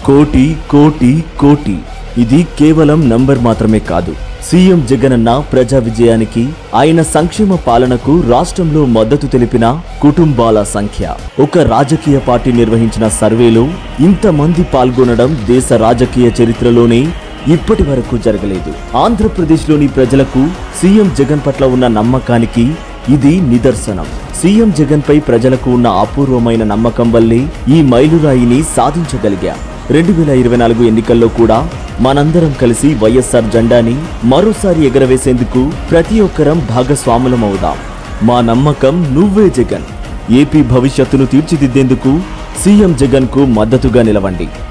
కోటి కోటి కోటి ఇది కేవలం నంబర్ మాత్రమే కాదు సీఎం జగనన్న ప్రజా విజయానికి ఆయన సంక్షేమ పాలనకు రాష్ట్రంలో మద్దతు తెలిపిన కుటుంబాల సంఖ్య ఒక రాజకీయ పార్టీ నిర్వహించిన సర్వేలో ఇంతమంది పాల్గొనడం దేశ రాజకీయ చరిత్రలోనే ఇప్పటి వరకు జరగలేదు ఆంధ్రప్రదేశ్లోని ప్రజలకు సీఎం జగన్ పట్ల ఉన్న నమ్మకానికి ఇది నిదర్శనం సీఎం జగన్ పై ప్రజలకు ఉన్న అపూర్వమైన నమ్మకం వల్లే ఈ మైలురాయిని సాధించగలిగా రెండు వేల ఇరవై నాలుగు ఎన్నికల్లో కూడా మనందరం కలిసి వైఎస్ఆర్ జెండాని మరోసారి ఎగరవేసేందుకు ప్రతి ఒక్కరం భాగస్వాములం అవుదాం మా నమ్మకం నువ్వే జగన్ ఏపీ భవిష్యత్తును తీర్చిదిద్దేందుకు సీఎం జగన్ కు మద్దతుగా నిలవండి